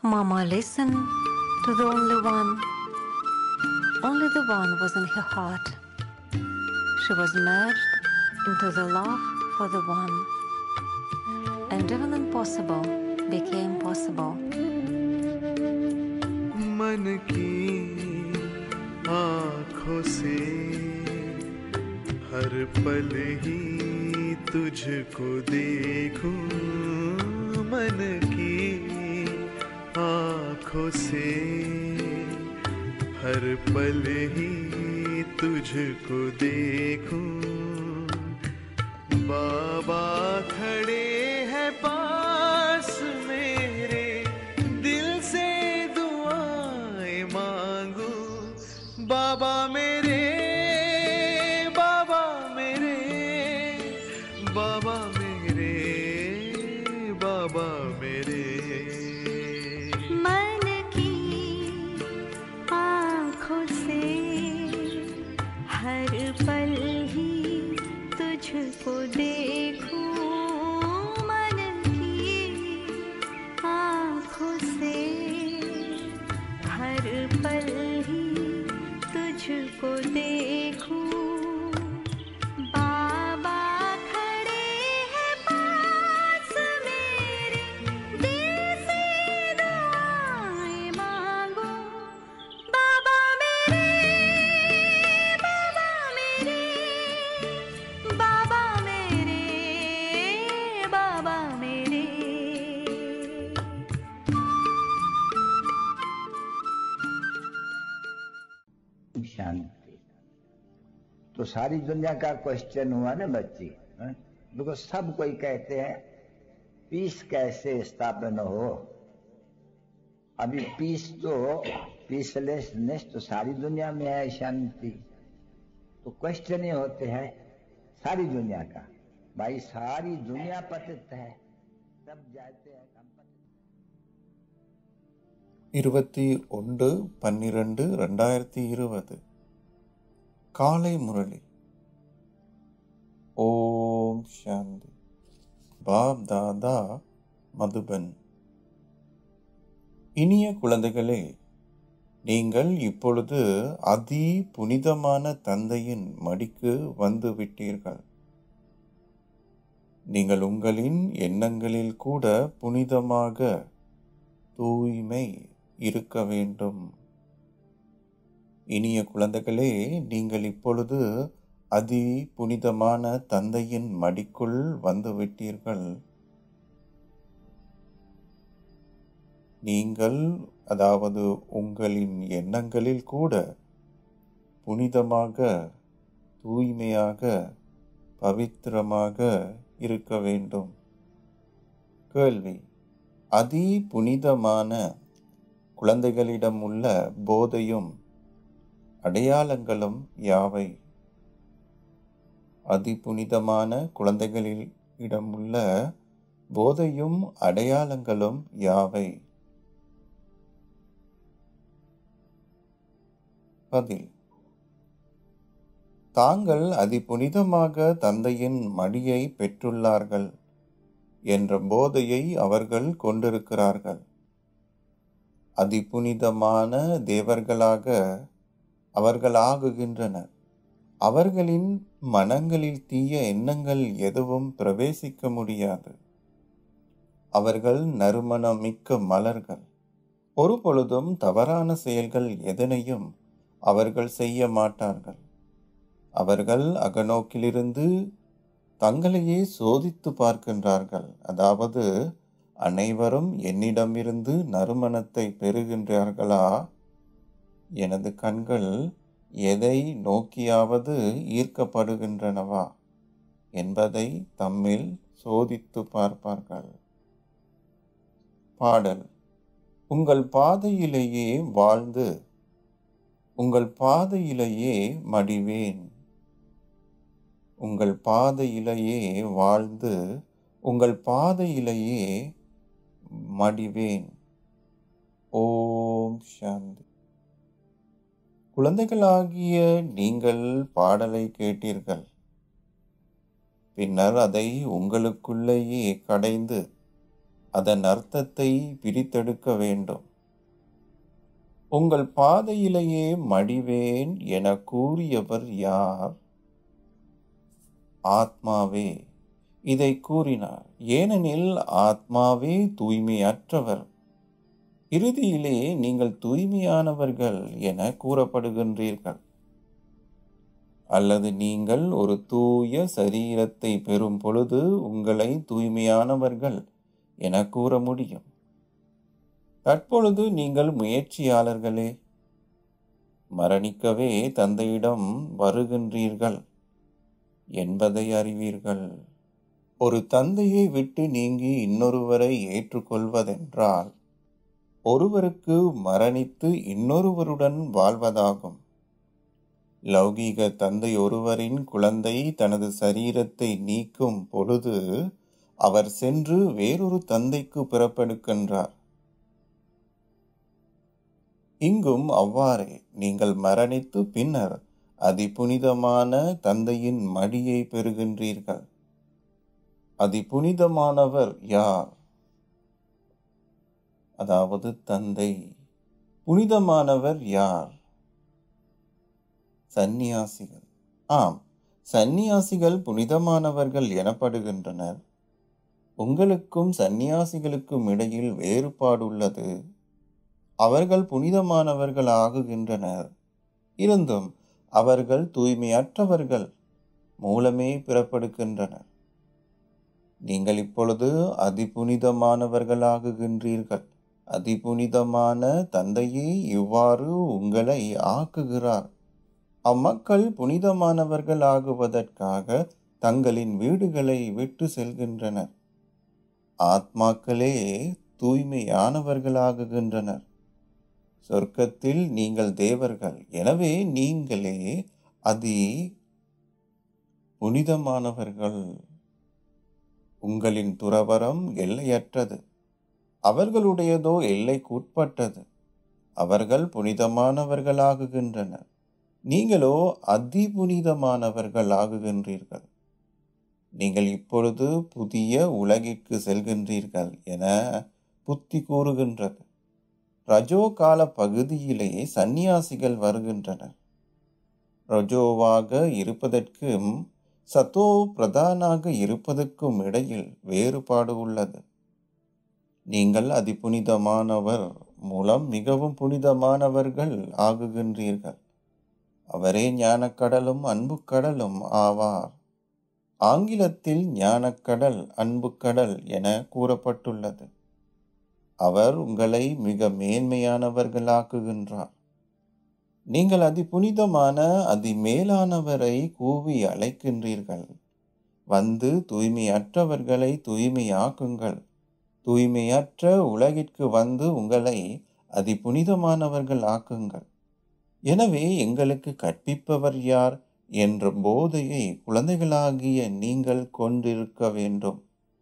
Mama listened to the only one. Only the one was in her heart. She was merged into the love for the one. And even impossible became possible. मन की आंखों से हर पल ही तुझको देखूं मन की आंखों से हर पल ही तुझको देखूं बाबा खड़े हैं पास मेरे दिल से दुआएं मांगू बाबा मेरे बाबा मेरे बाबा मेरे बाबा मेरे मन की आँखों से हर पल ही तुझको देखूं मन की आँखों से हर पल ही तुझको देखूं बाबा खड़े हैं पास मेरे दिल से दुआएं मांगो बाबा मेरे बाबा मेरे बाबा मेरे बाबा मेरे शांति तो सारी दुनिया का क्वेश्चन हुआ ना बच्ची हैं? देखो सब कोई कहते हैं पीस कैसे स्थापन हो अभी पीस तो पीसलेसनेस तो सारी दुनिया में है शांति तो क्वेश्चन ये होते हैं सारी दुनिया का भाई सारी दुनिया पतित है सब जाते हैं हम पतित இருபத்தி ஒன்று பன்னிரண்டு ரெண்டாயிரத்தி இருபது காலை முரளி ஓம் சாந்தி பாப் தாதா மதுபன் இனிய குழந்தைகளே நீங்கள் இப்பொழுது அதி புனிதமான தந்தையின் மடிக்கு வந்து விட்டீர்கள் நீங்கள் உங்களின் எண்ணங்களில் கூட புனிதமாக தூய்மை இருக்க வேண்டும் இனிய குழந்தைகளே நீங்கள் இப்பொழுது அதி புனிதமான தந்தையின் மடிக்குள் வந்து விட்டீர்கள் நீங்கள் அதாவது உங்களின் எண்ணங்களில் கூட புனிதமாக தூய்மையாக பவித்திரமாக இருக்க வேண்டும் கேள்வி அதி புனிதமான குழந்தைகளிடம் உள்ள போதையும் அடையாளங்களும் யாவை அதி புனிதமான குழந்தைகளிடம் உள்ள போதையும் அடையாளங்களும் யாவை பதில் தாங்கள் அதி புனிதமாக தந்தையின் மடியை பெற்றுள்ளார்கள் என்ற போதையை அவர்கள் கொண்டிருக்கிறார்கள் அதிபுனிதமான தேவர்களாக அவர்கள் ஆகுகின்றனர் அவர்களின் மனங்களில் தீய எண்ணங்கள் எதுவும் பிரவேசிக்க முடியாது அவர்கள் நறுமணம் மிக்க மலர்கள் ஒரு பொழுதும் தவறான செயல்கள் எதனையும் அவர்கள் செய்ய மாட்டார்கள் அவர்கள் அகநோக்கிலிருந்து தங்களையே சோதித்து பார்க்கின்றார்கள் அதாவது அனைவரும் என்னிடமிருந்து நறுமணத்தை பெறுகின்றார்களா எனது கண்கள் எதை நோக்கியாவது ஈர்க்கப்படுகின்றனவா என்பதை தம்மில் சோதித்து பார்ப்பார்கள் பாடல் உங்கள் பாதையிலேயே வாழ்ந்து உங்கள் பாதையிலேயே மடிவேன் உங்கள் பாதையிலேயே வாழ்ந்து உங்கள் பாதையிலேயே மடிவேன் ஓம் சாந்தி குழந்தைகளாகிய நீங்கள் பாடலை கேட்டீர்கள் பின்னர் அதை உங்களுக்குள்ளேயே கடைந்து அதன் அர்த்தத்தை பிரித்தெடுக்க வேண்டும் உங்கள் பாதையிலேயே மடிவேன் என கூறியவர் யார் ஆத்மாவே இதை கூறினார் ஏனெனில் ஆத்மாவே தூய்மையற்றவர் இறுதியிலே நீங்கள் தூய்மையானவர்கள் என கூறப்படுகின்றீர்கள் அல்லது நீங்கள் ஒரு தூய சரீரத்தை பெறும் பொழுது உங்களை தூய்மையானவர்கள் என கூற முடியும் தற்பொழுது நீங்கள் முயற்சியாளர்களே மரணிக்கவே தந்தையிடம் வருகின்றீர்கள் என்பதை அறிவீர்கள் ஒரு தந்தையை விட்டு நீங்கி இன்னொருவரை ஏற்றுக்கொள்வதென்றால் ஒருவருக்கு மரணித்து இன்னொருவருடன் வாழ்வதாகும் லௌகீக தந்தை ஒருவரின் குழந்தை தனது சரீரத்தை நீக்கும் பொழுது அவர் சென்று வேறொரு தந்தைக்கு பிறப்பெடுக்கின்றார் இங்கும் அவ்வாறே நீங்கள் மரணித்து பின்னர் அதிபுனிதமான தந்தையின் மடியை பெறுகின்றீர்கள் அதிபுனிதமானவர் யார் அதாவது தந்தை புனிதமானவர் யார் சந்நியாசிகள் ஆம் சந்நியாசிகள் புனிதமானவர்கள் எனப்படுகின்றனர் உங்களுக்கும் சந்நியாசிகளுக்கும் இடையில் வேறுபாடுள்ளது அவர்கள் புனிதமானவர்கள் ஆகுகின்றனர் இருந்தும் அவர்கள் தூய்மையற்றவர்கள் மூலமே பிறப்படுகின்றனர் நீங்கள் இப்பொழுது அதிபுனிதமானவர்களாகுகின்றீர்கள் அதிபுனிதமான தந்தையே இவ்வாறு உங்களை ஆக்குகிறார் அம்மக்கள் புனிதமானவர்கள் ஆகுவதற்காக தங்களின் வீடுகளை விட்டு செல்கின்றனர் ஆத்மாக்களே தூய்மையானவர்களாகுகின்றனர் சொர்க்கத்தில் நீங்கள் தேவர்கள் எனவே நீங்களே அதி புனிதமானவர்கள் உங்களின் துறவரம் எல்லையற்றது அவர்களுடையதோ எல்லைக்குட்பட்டது அவர்கள் புனிதமானவர்களாகுகின்றனர் நீங்களோ அதி புனிதமானவர்கள் ஆகுகின்றீர்கள் நீங்கள் இப்பொழுது புதிய உலகிற்கு செல்கின்றீர்கள் என புத்தி கூறுகின்றது ரஜோ கால பகுதியிலே சந்நியாசிகள் வருகின்றனர் ரஜோவாக இருப்பதற்கும் சத்தோ பிரதானாக இருப்பதற்கும் இடையில் வேறுபாடு உள்ளது நீங்கள் அதிபுனிதமானவர் மூலம் மிகவும் புனிதமானவர்கள் ஆகுகின்றீர்கள் அவரே ஞானக்கடலும் அன்புக்கடலும் ஆவார் ஆங்கிலத்தில் ஞானக்கடல் அன்புக்கடல் என கூறப்பட்டுள்ளது அவர் உங்களை மிக மேன்மையானவர்களாக்குகின்றார் நீங்கள் அதி புனிதமான அதி மேலானவரை கூவி அழைக்கின்றீர்கள் வந்து தூய்மையற்றவர்களை தூய்மையாக்குங்கள் தூய்மையற்ற உலகிற்கு வந்து உங்களை அதி புனிதமானவர்கள் ஆக்குங்கள் எனவே எங்களுக்கு கற்பிப்பவர் யார் என்ற போதையை குழந்தைகளாகிய நீங்கள் கொண்டிருக்க வேண்டும்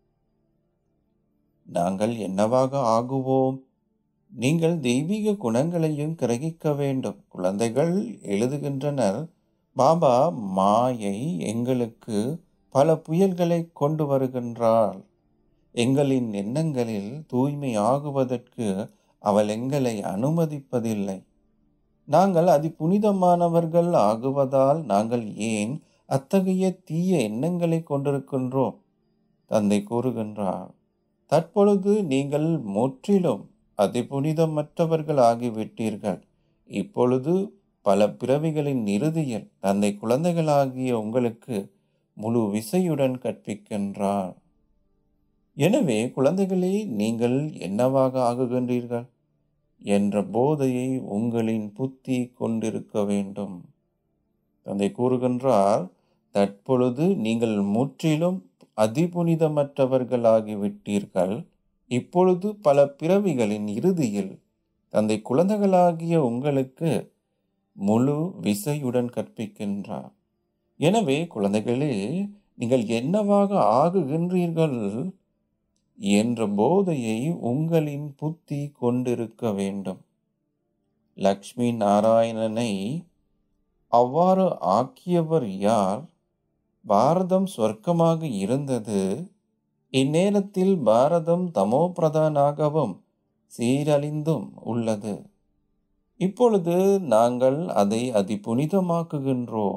நாங்கள் என்னவாக ஆகுவோம் நீங்கள் தெய்வீக குணங்களையும் கிரகிக்க வேண்டும் குழந்தைகள் எழுதுகின்றனர் பாபா மாயை எங்களுக்கு பல புயல்களை கொண்டு வருகின்றாள் எங்களின் எண்ணங்களில் தூய்மை ஆகுவதற்கு அவள் எங்களை அனுமதிப்பதில்லை நாங்கள் அதி புனிதமானவர்கள் ஆகுவதால் நாங்கள் ஏன் அத்தகைய தீய எண்ணங்களை கொண்டிருக்கின்றோம் தந்தை கூறுகின்றார் தற்பொழுது நீங்கள் முற்றிலும் அதி புனிதமற்றவர்கள் ஆகிவிட்டீர்கள் இப்பொழுது பல பிறவிகளின் இறுதியில் தந்தை குழந்தைகளாகிய உங்களுக்கு முழு விசையுடன் கற்பிக்கின்றார் எனவே குழந்தைகளே நீங்கள் என்னவாக ஆகுகின்றீர்கள் என்ற போதையை உங்களின் புத்தி கொண்டிருக்க வேண்டும் தந்தை கூறுகின்றார் தற்பொழுது நீங்கள் முற்றிலும் அதிபுனிதமற்றவர்களாகிவிட்டீர்கள் இப்பொழுது பல பிறவிகளின் இறுதியில் தந்தை குழந்தைகளாகிய உங்களுக்கு முழு விசையுடன் கற்பிக்கின்றார் எனவே குழந்தைகளே நீங்கள் என்னவாக ஆகுகின்றீர்கள் என்ற போதையை உங்களின் புத்தி கொண்டிருக்க வேண்டும் லக்ஷ்மி நாராயணனை அவ்வாறு ஆக்கியவர் யார் பாரதம் சொர்க்கமாக இருந்தது இந்நேரத்தில் பாரதம் தமோபிரதானாகவும் சீரழிந்தும் உள்ளது இப்பொழுது நாங்கள் அதை அதி புனிதமாக்குகின்றோம்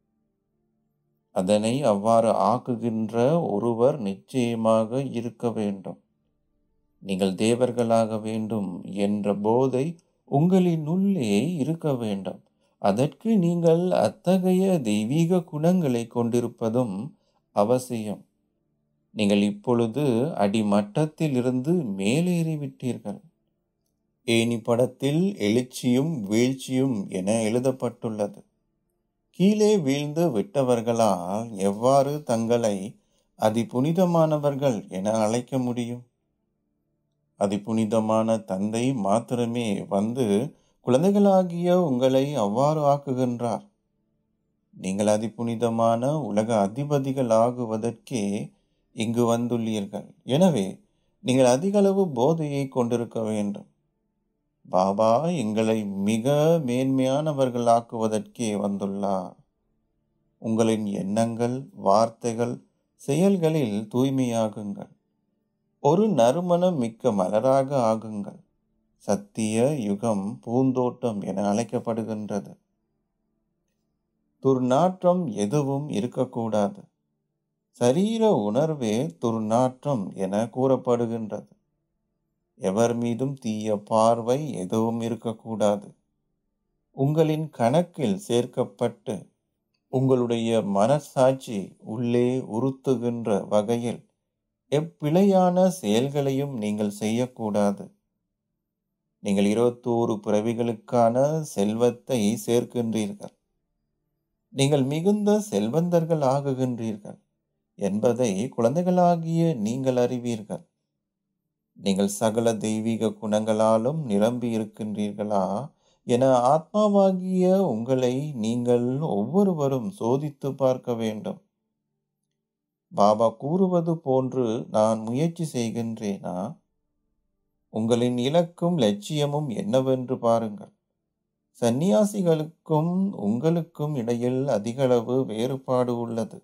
அதனை அவ்வாறு ஆக்குகின்ற ஒருவர் நிச்சயமாக இருக்க வேண்டும் நீங்கள் தேவர்களாக வேண்டும் என்ற போதை உங்களினுள்ளே இருக்க வேண்டும் அதற்கு நீங்கள் அத்தகைய தெய்வீக குணங்களை கொண்டிருப்பதும் அவசியம் நீங்கள் இப்பொழுது அடிமட்டத்தில் இருந்து மேலேறிவிட்டீர்கள் ஏனி படத்தில் எழுச்சியும் வீழ்ச்சியும் என எழுதப்பட்டுள்ளது கீழே வீழ்ந்து விட்டவர்களால் எவ்வாறு தங்களை அதி புனிதமானவர்கள் என அழைக்க முடியும் அதி புனிதமான தந்தை மாத்திரமே வந்து குழந்தைகளாகிய உங்களை அவ்வாறு ஆக்குகின்றார் நீங்கள் அதி புனிதமான உலக அதிபதிகள் ஆகுவதற்கே இங்கு வந்துள்ளீர்கள் எனவே நீங்கள் அதிகளவு போதையை கொண்டிருக்க வேண்டும் பாபா எங்களை மிக மேன்மையானவர்களாக்குவதற்கே வந்துள்ளார் உங்களின் எண்ணங்கள் வார்த்தைகள் செயல்களில் தூய்மையாகுங்கள் ஒரு நறுமணம் மிக்க மலராக ஆகுங்கள் சத்திய யுகம் பூந்தோட்டம் என அழைக்கப்படுகின்றது துர்நாற்றம் எதுவும் இருக்கக்கூடாது சரீர உணர்வே துர்நாற்றம் என கூறப்படுகின்றது எவர் மீதும் தீய பார்வை எதுவும் இருக்கக்கூடாது உங்களின் கணக்கில் சேர்க்கப்பட்டு உங்களுடைய மனசாட்சி உள்ளே உறுத்துகின்ற வகையில் எப்பிழையான செயல்களையும் நீங்கள் செய்யக்கூடாது நீங்கள் இருபத்தோரு பிறவிகளுக்கான செல்வத்தை சேர்க்கின்றீர்கள் நீங்கள் மிகுந்த செல்வந்தர்கள் ஆகுகின்றீர்கள் என்பதை குழந்தைகளாகிய நீங்கள் அறிவீர்கள் நீங்கள் சகல தெய்வீக குணங்களாலும் நிரம்பி இருக்கின்றீர்களா என ஆத்மாவாகிய உங்களை நீங்கள் ஒவ்வொருவரும் சோதித்து பார்க்க வேண்டும் பாபா கூறுவது போன்று நான் முயற்சி செய்கின்றேனா உங்களின் இலக்கும் லட்சியமும் என்னவென்று பாருங்கள் சந்நியாசிகளுக்கும் உங்களுக்கும் இடையில் அதிகளவு வேறுபாடு உள்ளது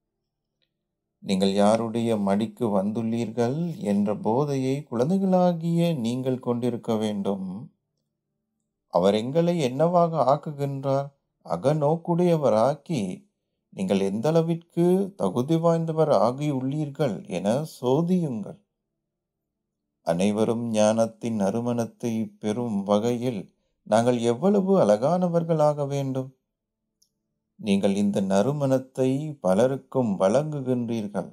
நீங்கள் யாருடைய மடிக்கு வந்துள்ளீர்கள் என்ற போதையை குழந்தைகளாகிய நீங்கள் கொண்டிருக்க வேண்டும் அவர் எங்களை என்னவாக ஆக்குகின்றார் அகநோக்குடையவராக்கி நீங்கள் எந்த அளவிற்கு தகுதி வாய்ந்தவர் ஆகியுள்ளீர்கள் என சோதியுங்கள் அனைவரும் ஞானத்தின் நறுமணத்தை பெறும் வகையில் நாங்கள் எவ்வளவு அழகானவர்களாக வேண்டும் நீங்கள் இந்த நறுமணத்தை பலருக்கும் வழங்குகின்றீர்கள்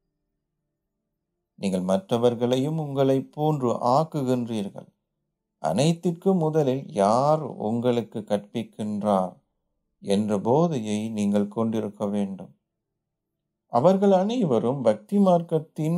நீங்கள் மற்றவர்களையும் உங்களைப் போன்று ஆக்குகின்றீர்கள் அனைத்திற்கும் முதலில் யார் உங்களுக்கு கற்பிக்கின்றார் என்ற போதையை நீங்கள் கொண்டிருக்க வேண்டும் அவர்கள் அனைவரும் பக்தி மார்க்கத்தின்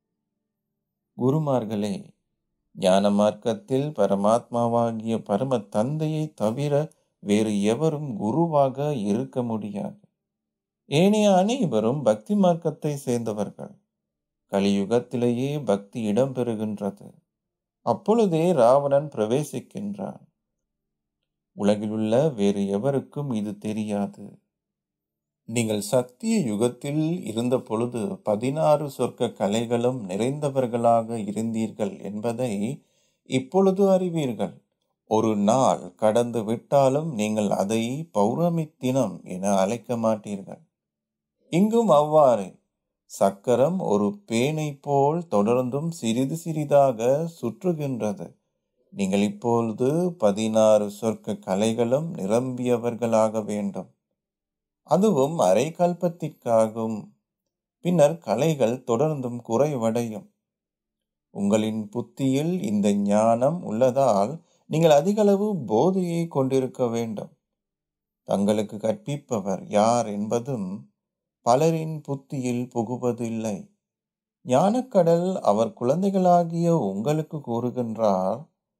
குருமார்களே ஞான மார்க்கத்தில் பரமாத்மாவாகிய பரம தந்தையை தவிர வேறு எவரும் குருவாக இருக்க முடியாது ஏனைய அனைவரும் பக்தி மார்க்கத்தை சேர்ந்தவர்கள் கலியுகத்திலேயே பக்தி இடம்பெறுகின்றது அப்பொழுதே ராவணன் பிரவேசிக்கின்றான் உலகிலுள்ள வேறு எவருக்கும் இது தெரியாது நீங்கள் சத்திய யுகத்தில் இருந்த பொழுது பதினாறு சொர்க்க கலைகளும் நிறைந்தவர்களாக இருந்தீர்கள் என்பதை இப்பொழுது அறிவீர்கள் ஒரு நாள் கடந்து விட்டாலும் நீங்கள் அதை பௌர்ணமி தினம் என அழைக்க மாட்டீர்கள் இங்கும் அவ்வாறு சக்கரம் ஒரு பேனை போல் தொடர்ந்தும் சிறிது சிறிதாக சுற்றுகின்றது நீங்கள் இப்பொழுது பதினாறு சொர்க்க கலைகளும் நிரம்பியவர்களாக வேண்டும் அதுவும் அரை கல்பத்திற்காகும் பின்னர் கலைகள் தொடர்ந்தும் குறைவடையும் உங்களின் புத்தியில் இந்த ஞானம் உள்ளதால் நீங்கள் அதிகளவு போதையை கொண்டிருக்க வேண்டும் தங்களுக்கு கற்பிப்பவர் யார் என்பதும் பலரின் புத்தியில் புகுவதில்லை ஞானக்கடல் அவர் குழந்தைகளாகிய உங்களுக்கு கூறுகின்றார்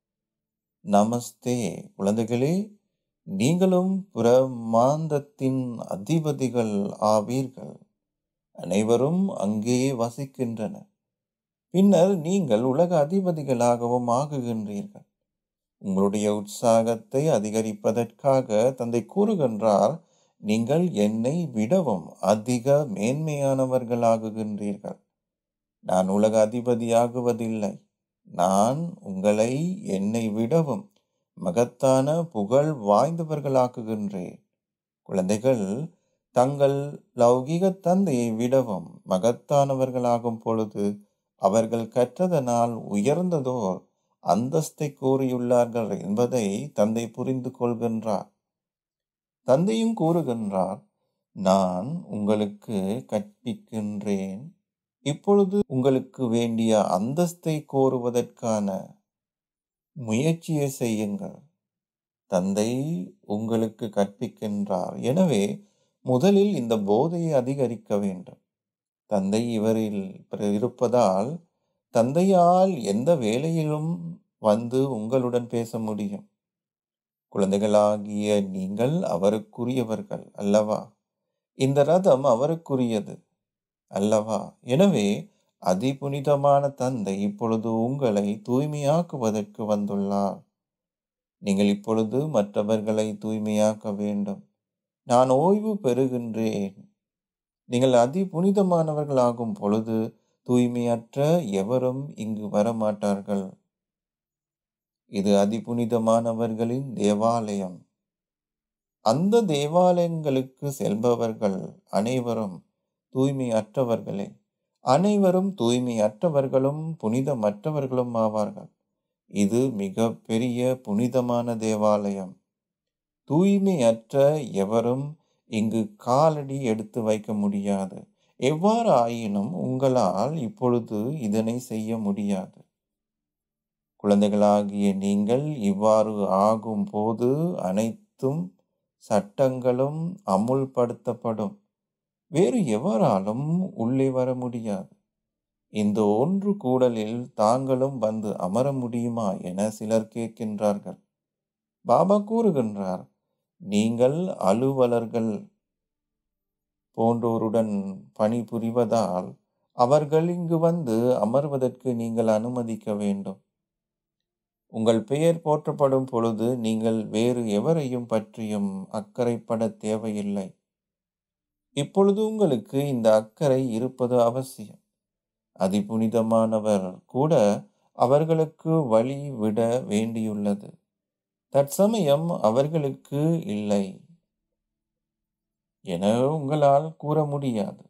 நமஸ்தே குழந்தைகளே நீங்களும் பிரமாந்தத்தின் அதிபதிகள் ஆவீர்கள் அனைவரும் அங்கே வசிக்கின்றனர் பின்னர் நீங்கள் உலக அதிபதிகளாகவும் ஆகுகின்றீர்கள் உங்களுடைய உற்சாகத்தை அதிகரிப்பதற்காக தந்தை கூறுகின்றார் நீங்கள் என்னை விடவும் அதிக மேன்மையானவர்களாகுகின்றீர்கள் நான் உலக அதிபதியாகுவதில்லை நான் உங்களை என்னை விடவும் மகத்தான புகழ் வாய்ந்தவர்களாக்குகின்றேன் குழந்தைகள் தங்கள் லௌகிக தந்தையை விடவும் மகத்தானவர்களாகும் பொழுது அவர்கள் கற்றதனால் உயர்ந்ததோர் அந்தஸ்தை கூறியுள்ளார்கள் என்பதை தந்தை புரிந்து கொள்கின்றார் தந்தையும் கூறுகின்றார் நான் உங்களுக்கு கற்பிக்கின்றேன் இப்பொழுது உங்களுக்கு வேண்டிய அந்தஸ்தை கோருவதற்கான முயற்சியை செய்யுங்கள் தந்தை உங்களுக்கு கற்பிக்கின்றார் எனவே முதலில் இந்த போதையை அதிகரிக்க வேண்டும் தந்தை இவரில் இருப்பதால் தந்தையால் எந்த வேலையிலும் வந்து உங்களுடன் பேச முடியும் குழந்தைகளாகிய நீங்கள் அவருக்குரியவர்கள் அல்லவா இந்த ரதம் அவருக்குரியது அல்லவா எனவே அதிபுனிதமான தந்தை இப்பொழுது உங்களை தூய்மையாக்குவதற்கு வந்துள்ளார் நீங்கள் இப்பொழுது மற்றவர்களை தூய்மையாக்க வேண்டும் நான் ஓய்வு பெறுகின்றேன் நீங்கள் அதி புனிதமானவர்களாகும் பொழுது தூய்மையற்ற எவரும் இங்கு வரமாட்டார்கள் இது அதி புனிதமானவர்களின் தேவாலயம் அந்த தேவாலயங்களுக்கு செல்பவர்கள் அனைவரும் தூய்மையற்றவர்களே அனைவரும் தூய்மையற்றவர்களும் புனிதமற்றவர்களும் ஆவார்கள் இது மிக பெரிய புனிதமான தேவாலயம் தூய்மையற்ற எவரும் இங்கு காலடி எடுத்து வைக்க முடியாது எவ்வாறு ஆயினும் உங்களால் இப்பொழுது இதனை செய்ய முடியாது குழந்தைகளாகிய நீங்கள் இவ்வாறு ஆகும் போது அனைத்தும் சட்டங்களும் அமுல்படுத்தப்படும் வேறு எவராலும் உள்ளே வர முடியாது இந்த ஒன்று கூடலில் தாங்களும் வந்து அமர முடியுமா என சிலர் கேட்கின்றார்கள் பாபா கூறுகின்றார் நீங்கள் அலுவலர்கள் போன்றோருடன் பணிபுரிவதால் அவர்கள் இங்கு வந்து அமர்வதற்கு நீங்கள் அனுமதிக்க வேண்டும் உங்கள் பெயர் போற்றப்படும் பொழுது நீங்கள் வேறு எவரையும் பற்றியும் அக்கறைப்பட தேவையில்லை இப்பொழுது உங்களுக்கு இந்த அக்கறை இருப்பது அவசியம் அதிபுனிதமானவர் கூட அவர்களுக்கு வழி விட வேண்டியுள்ளது தற்சமயம் அவர்களுக்கு இல்லை என உங்களால் கூற முடியாது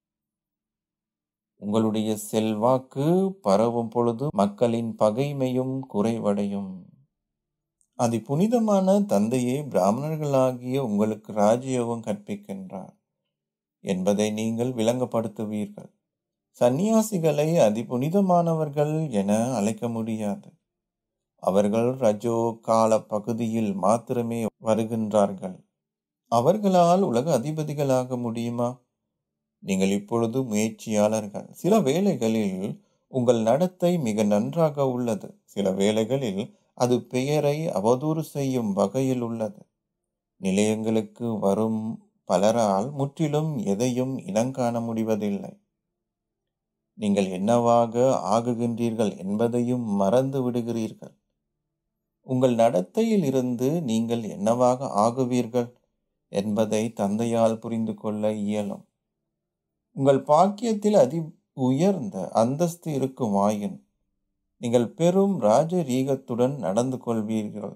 உங்களுடைய செல்வாக்கு பரவும் பொழுது மக்களின் பகைமையும் குறைவடையும் அதி புனிதமான தந்தையே பிராமணர்களாகிய உங்களுக்கு ராஜயோகம் கற்பிக்கின்றார் என்பதை நீங்கள் விளங்கப்படுத்துவீர்கள் சந்நியாசிகளை அதி புனிதமானவர்கள் என அழைக்க முடியாது அவர்கள் ரஜோ கால பகுதியில் மாத்திரமே வருகின்றார்கள் அவர்களால் உலக அதிபதிகளாக முடியுமா நீங்கள் இப்பொழுது முயற்சியாளர்கள் சில வேளைகளில் உங்கள் நடத்தை மிக நன்றாக உள்ளது சில வேளைகளில் அது பெயரை அவதூறு செய்யும் வகையில் உள்ளது நிலையங்களுக்கு வரும் பலரால் முற்றிலும் எதையும் இனங்காண முடிவதில்லை நீங்கள் என்னவாக ஆகுகின்றீர்கள் என்பதையும் மறந்து விடுகிறீர்கள் உங்கள் நடத்தையில் இருந்து நீங்கள் என்னவாக ஆகுவீர்கள் என்பதை தந்தையால் புரிந்து கொள்ள இயலும் உங்கள் பாக்கியத்தில் அதி உயர்ந்த அந்தஸ்து இருக்குமாயின் நீங்கள் பெரும் ராஜரீகத்துடன் நடந்து கொள்வீர்கள்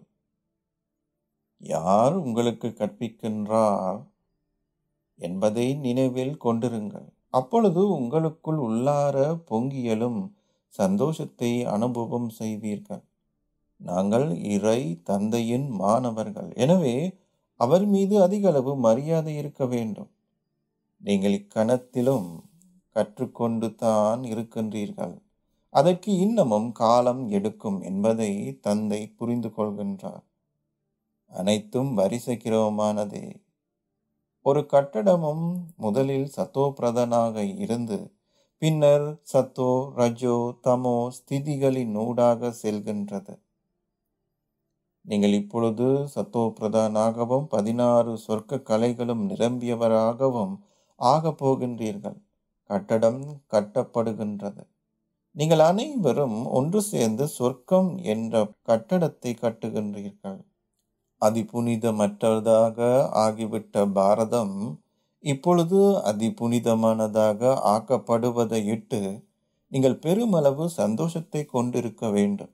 யார் உங்களுக்கு கற்பிக்கின்றார் என்பதை நினைவில் கொண்டிருங்கள் அப்பொழுது உங்களுக்குள் உள்ளார பொங்கியலும் சந்தோஷத்தை அனுபவம் செய்வீர்கள் நாங்கள் இறை தந்தையின் மாணவர்கள் எனவே அவர் மீது அதிக அளவு மரியாதை இருக்க வேண்டும் நீங்கள் இக்கணத்திலும் கற்றுக்கொண்டு தான் இருக்கின்றீர்கள் அதற்கு இன்னமும் காலம் எடுக்கும் என்பதை தந்தை புரிந்து கொள்கின்றார் அனைத்தும் வரிசைக்கிரமமானதே ஒரு கட்டடமும் முதலில் சத்தோ பிரதனாக இருந்து பின்னர் சத்தோ ரஜோ தமோ ஸ்திதிகளின் ஊடாக செல்கின்றது நீங்கள் இப்பொழுது சத்தோ பிரதானாகவும் பதினாறு சொர்க்க கலைகளும் நிரம்பியவராகவும் ஆகப் போகின்றீர்கள் கட்டடம் கட்டப்படுகின்றது நீங்கள் அனைவரும் ஒன்று சேர்ந்து சொர்க்கம் என்ற கட்டடத்தை கட்டுகின்றீர்கள் அதிபுனிதமற்றதாக ஆகிவிட்ட பாரதம் இப்பொழுது அதிபுனிதமானதாக ஆக்கப்படுவதை இட்டு நீங்கள் பெருமளவு சந்தோஷத்தை கொண்டிருக்க வேண்டும்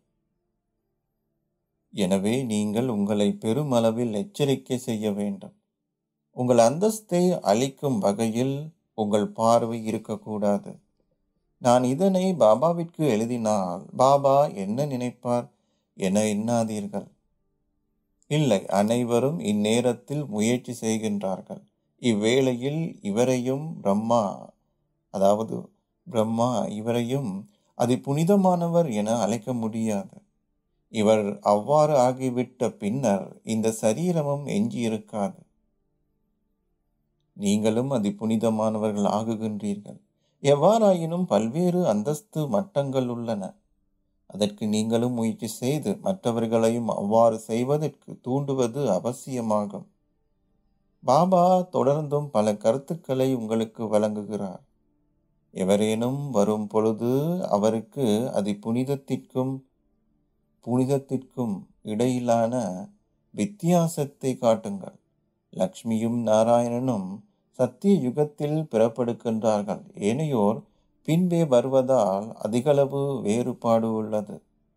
எனவே நீங்கள் உங்களை பெருமளவில் எச்சரிக்கை செய்ய வேண்டும் உங்கள் அந்தஸ்தை அளிக்கும் வகையில் உங்கள் பார்வை இருக்கக்கூடாது நான் இதனை பாபாவிற்கு எழுதினால் பாபா என்ன நினைப்பார் என எண்ணாதீர்கள் இல்லை அனைவரும் இந்நேரத்தில் முயற்சி செய்கின்றார்கள் இவ்வேளையில் இவரையும் பிரம்மா அதாவது பிரம்மா இவரையும் அதி புனிதமானவர் என அழைக்க முடியாது இவர் அவ்வாறு ஆகிவிட்ட பின்னர் இந்த சரீரமும் எஞ்சியிருக்காது நீங்களும் அதி புனிதமானவர்கள் ஆகுகின்றீர்கள் எவ்வாறாயினும் பல்வேறு அந்தஸ்து மட்டங்கள் உள்ளன அதற்கு நீங்களும் முயற்சி செய்து மற்றவர்களையும் அவ்வாறு செய்வதற்கு தூண்டுவது அவசியமாகும் பாபா தொடர்ந்தும் பல கருத்துக்களை உங்களுக்கு வழங்குகிறார் எவரேனும் வரும் பொழுது அவருக்கு அது புனிதத்திற்கும் புனிதத்திற்கும் இடையிலான வித்தியாசத்தை காட்டுங்கள் லக்ஷ்மியும் நாராயணனும் சத்திய யுகத்தில் பிறப்பெடுக்கின்றார்கள் ஏனையோர் பின்பே வருவதால் அதிகளவு வேறுபாடு உள்ளது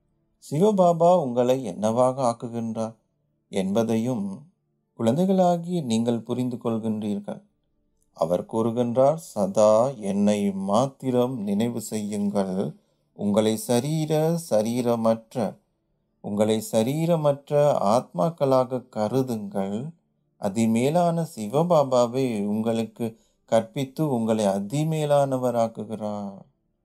சிவபாபா உங்களை என்னவாக ஆக்குகின்றார் என்பதையும் குழந்தைகளாகி நீங்கள் புரிந்து கொள்கின்றீர்கள் அவர் கூறுகின்றார் சதா என்னை மாத்திரம் நினைவு செய்யுங்கள் உங்களை சரீர சரீரமற்ற உங்களை சரீரமற்ற ஆத்மாக்களாக கருதுங்கள் அதிமேலான சிவபாபாவை உங்களுக்கு கற்பித்து உங்களை அதிமேலானவராக்குகிறார்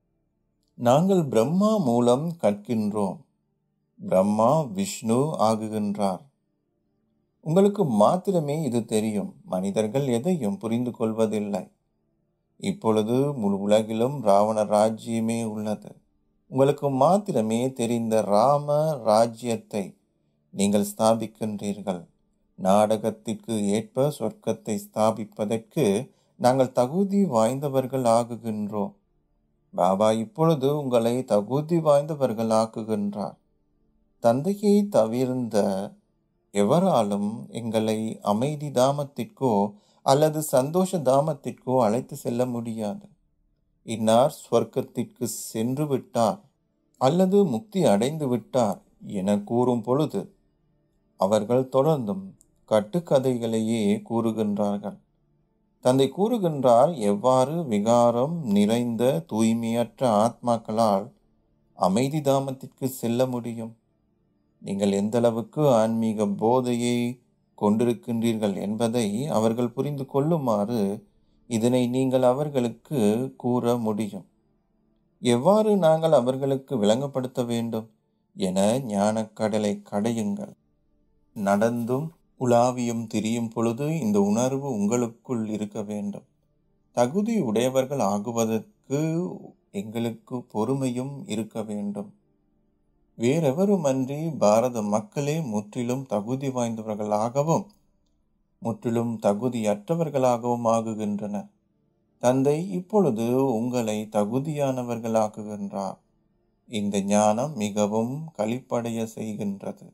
நாங்கள் பிரம்மா மூலம் கற்கின்றோம் பிரம்மா விஷ்ணு ஆகுகின்றார் உங்களுக்கு மாத்திரமே இது தெரியும் மனிதர்கள் எதையும் புரிந்து கொள்வதில்லை இப்பொழுது முழு உலகிலும் ராவண ராஜ்யமே உள்ளது உங்களுக்கு மாத்திரமே தெரிந்த ராம ராஜ்யத்தை நீங்கள் ஸ்தாபிக்கின்றீர்கள் நாடகத்திற்கு ஏற்ப சொர்க்கத்தை ஸ்தாபிப்பதற்கு நாங்கள் தகுதி வாய்ந்தவர்கள் ஆகுகின்றோம் பாபா இப்பொழுது உங்களை தகுதி வாய்ந்தவர்கள் ஆக்குகின்றார் தந்தையை தவிர்ந்த எவராலும் எங்களை அமைதி தாமத்திற்கோ அல்லது சந்தோஷ தாமத்திற்கோ அழைத்து செல்ல முடியாது இன்னார் ஸ்வர்க்கத்திற்கு சென்று விட்டார் அல்லது முக்தி அடைந்து விட்டார் என கூறும் பொழுது அவர்கள் தொடர்ந்தும் கட்டுக்கதைகளையே கூறுகின்றார்கள் தந்தை கூறுகின்றார் எவ்வாறு விகாரம் நிறைந்த தூய்மையற்ற ஆத்மாக்களால் அமைதி தாமத்திற்கு செல்ல முடியும் நீங்கள் எந்தளவுக்கு ஆன்மீக போதையை கொண்டிருக்கின்றீர்கள் என்பதை அவர்கள் புரிந்து கொள்ளுமாறு இதனை நீங்கள் அவர்களுக்கு கூற முடியும் எவ்வாறு நாங்கள் அவர்களுக்கு விளங்கப்படுத்த வேண்டும் என ஞானக்கடலை கடையுங்கள் நடந்தும் உலாவியும் திரியும் பொழுது இந்த உணர்வு உங்களுக்குள் இருக்க வேண்டும் தகுதி உடையவர்கள் ஆகுவதற்கு எங்களுக்கு பொறுமையும் இருக்க வேண்டும் வேறெவருமன்றி பாரத மக்களே முற்றிலும் தகுதி வாய்ந்தவர்களாகவும் முற்றிலும் தகுதியற்றவர்களாகவும் ஆகுகின்றனர் தந்தை இப்பொழுது உங்களை தகுதியானவர்களாக்குகின்றார் இந்த ஞானம் மிகவும் களிப்படைய செய்கின்றது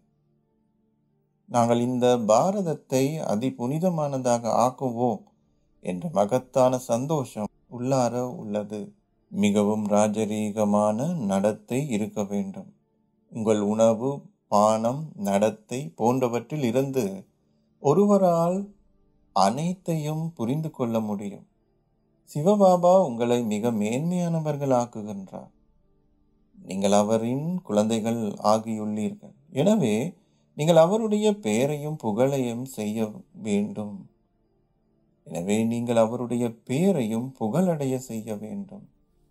நாங்கள் இந்த பாரதத்தை அதி புனிதமானதாக ஆக்குவோம் என்ற மகத்தான சந்தோஷம் உள்ளார உள்ளது மிகவும் ராஜரீகமான நடத்தை இருக்க வேண்டும் உங்கள் உணவு பானம் நடத்தை போன்றவற்றில் இருந்து ஒருவரால் அனைத்தையும் புரிந்து கொள்ள முடியும் சிவபாபா உங்களை மிக மேன்மையானவர்களாக்குகின்றார் நீங்கள் அவரின் குழந்தைகள் ஆகியுள்ளீர்கள் எனவே நீங்கள் அவருடைய பெயரையும் புகழையும் செய்ய வேண்டும் எனவே நீங்கள் அவருடைய பெயரையும் புகழடைய செய்ய வேண்டும்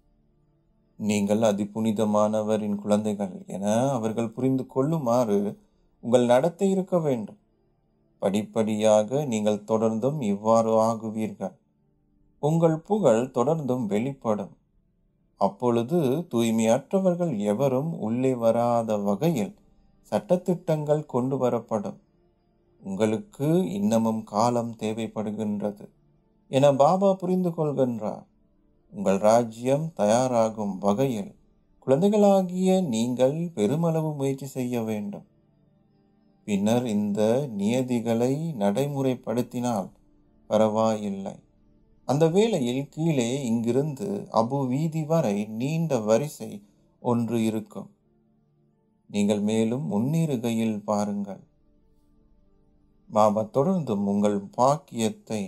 நீங்கள் அதி புனிதமானவரின் குழந்தைகள் என அவர்கள் புரிந்து கொள்ளுமாறு உங்கள் நடத்தை இருக்க வேண்டும் படிப்படியாக நீங்கள் தொடர்ந்தும் இவ்வாறு ஆகுவீர்கள் உங்கள் புகழ் தொடர்ந்தும் வெளிப்படும் அப்பொழுது தூய்மையற்றவர்கள் எவரும் உள்ளே வராத வகையில் சட்டத்திட்டங்கள் கொண்டு வரப்படும் உங்களுக்கு இன்னமும் காலம் தேவைப்படுகின்றது என பாபா புரிந்து கொள்கின்றார் உங்கள் ராஜ்யம் தயாராகும் வகையில் குழந்தைகளாகிய நீங்கள் பெருமளவு முயற்சி செய்ய வேண்டும் பின்னர் இந்த நியதிகளை நடைமுறைப்படுத்தினால் பரவாயில்லை அந்த வேளையில் கீழே இங்கிருந்து அபு வீதி வரை நீண்ட வரிசை ஒன்று இருக்கும் நீங்கள் மேலும் முன்னேறுகையில் பாருங்கள் பாபா தொடர்ந்தும் உங்கள் பாக்கியத்தை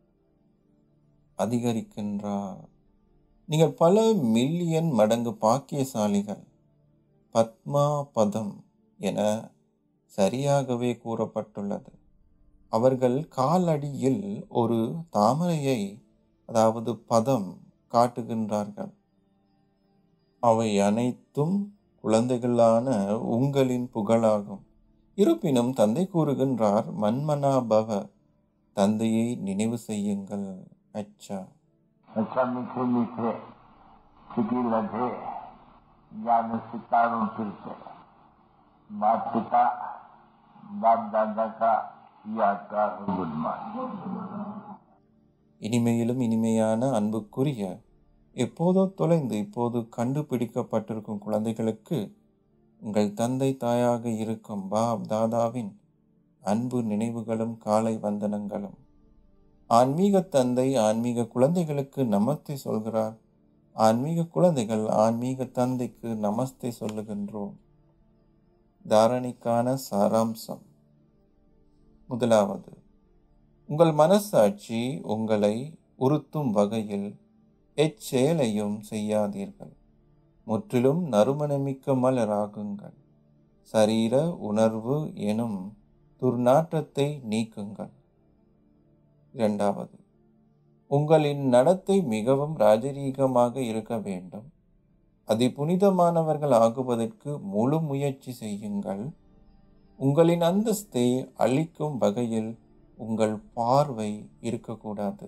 அதிகரிக்கின்றார் நீங்கள் பல மில்லியன் மடங்கு பாக்கியசாலிகள் பத்மா பதம் என சரியாகவே கூறப்பட்டுள்ளது அவர்கள் காலடியில் ஒரு தாமரையை அதாவது பதம் காட்டுகின்றார்கள் அவை அனைத்தும் குழந்தைகளான உங்களின் புகழாகும் இருப்பினும் தந்தை கூறுகின்றார் மன்மனா பவ தந்தையை நினைவு செய்யுங்கள் அச்சா अच्छा मीठे मीठे सिटी लगे ज्ञान सितारों फिरते माता पिता बाप दादा का यादगार गुड मॉर्निंग இனிமையிலும் இனிமையான அன்புக்குரிய எப்போதோ தொலைந்து இப்போது கண்டுபிடிக்கப்பட்டிருக்கும் குழந்தைகளுக்கு உங்கள் தந்தை தாயாக இருக்கும் பாப் தாதாவின் அன்பு நினைவுகளும் காலை வந்தனங்களும் ஆன்மீக தந்தை ஆன்மீக குழந்தைகளுக்கு நமஸ்தே சொல்கிறார் ஆன்மீக குழந்தைகள் ஆன்மீக தந்தைக்கு நமஸ்தே சொல்லுகின்றோம் தாரணிக்கான சாராம்சம் முதலாவது உங்கள் மனசாட்சி உங்களை உறுத்தும் வகையில் எச்செயலையும் செய்யாதீர்கள் முற்றிலும் நறுமணமிக்க மலராகுங்கள் சரீர உணர்வு எனும் துர்நாற்றத்தை நீக்குங்கள் இரண்டாவது உங்களின் நடத்தை மிகவும் ராஜரீகமாக இருக்க வேண்டும் அதி புனிதமானவர்கள் ஆகுவதற்கு முழு முயற்சி செய்யுங்கள் உங்களின் அந்தஸ்தை அளிக்கும் வகையில் உங்கள் பார்வை இருக்கக்கூடாது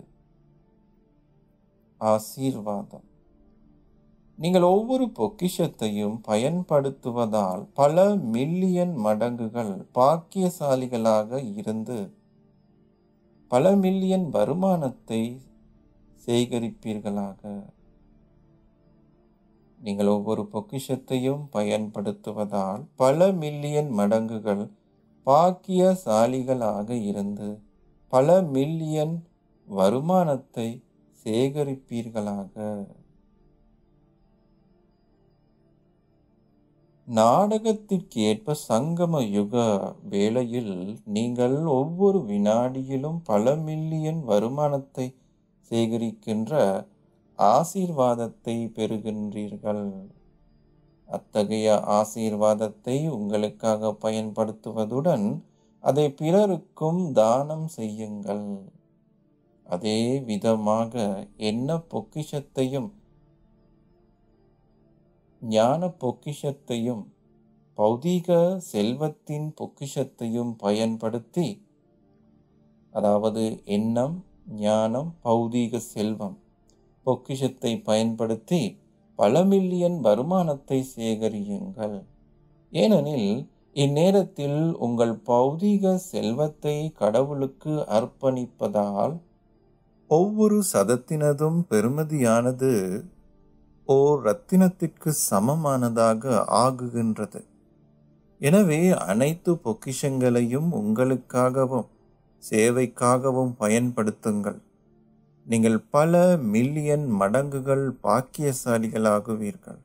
ஆசீர்வாதம் நீங்கள் ஒவ்வொரு பொக்கிஷத்தையும் பயன்படுத்துவதால் பல மில்லியன் மடங்குகள் பாக்கியசாலிகளாக இருந்து பல மில்லியன் வருமானத்தை சேகரிப்பீர்களாக நீங்கள் ஒவ்வொரு பொக்கிஷத்தையும் பயன்படுத்துவதால் பல மில்லியன் மடங்குகள் பாக்கியசாலிகளாக இருந்து பல மில்லியன் வருமானத்தை சேகரிப்பீர்களாக நாடகத்திற்கேற்ப சங்கம யுக வேளையில் நீங்கள் ஒவ்வொரு வினாடியிலும் பல மில்லியன் வருமானத்தை சேகரிக்கின்ற ஆசீர்வாதத்தை பெறுகின்றீர்கள் அத்தகைய ஆசீர்வாதத்தை உங்களுக்காக பயன்படுத்துவதுடன் அதை பிறருக்கும் தானம் செய்யுங்கள் அதே விதமாக என்ன பொக்கிஷத்தையும் ஞான பொக்கிஷத்தையும் பௌதீக செல்வத்தின் பொக்கிஷத்தையும் பயன்படுத்தி அதாவது எண்ணம் ஞானம் பௌதீக செல்வம் பொக்கிஷத்தை பயன்படுத்தி பல மில்லியன் வருமானத்தை சேகரியுங்கள் ஏனெனில் இந்நேரத்தில் உங்கள் பௌதீக செல்வத்தை கடவுளுக்கு அர்ப்பணிப்பதால் ஒவ்வொரு சதத்தினதும் பெருமதியானது ஓர் ரத்தினத்திற்கு சமமானதாக ஆகுகின்றது எனவே அனைத்து பொக்கிஷங்களையும் உங்களுக்காகவும் சேவைக்காகவும் பயன்படுத்துங்கள் நீங்கள் பல மில்லியன் மடங்குகள் பாக்கியசாலிகளாகுவீர்கள்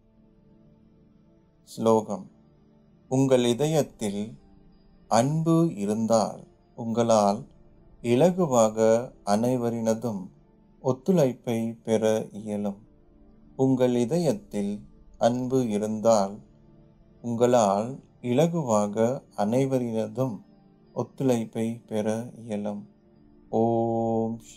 ஸ்லோகம் உங்கள் இதயத்தில் அன்பு இருந்தால் உங்களால் இலகுவாக அனைவரினதும் ஒத்துழைப்பை பெற இயலும் உங்கள் இதயத்தில் அன்பு இருந்தால் உங்களால் இலகுவாக அனைவரினதும் ஒத்துழைப்பை பெற இயலும் ஓம்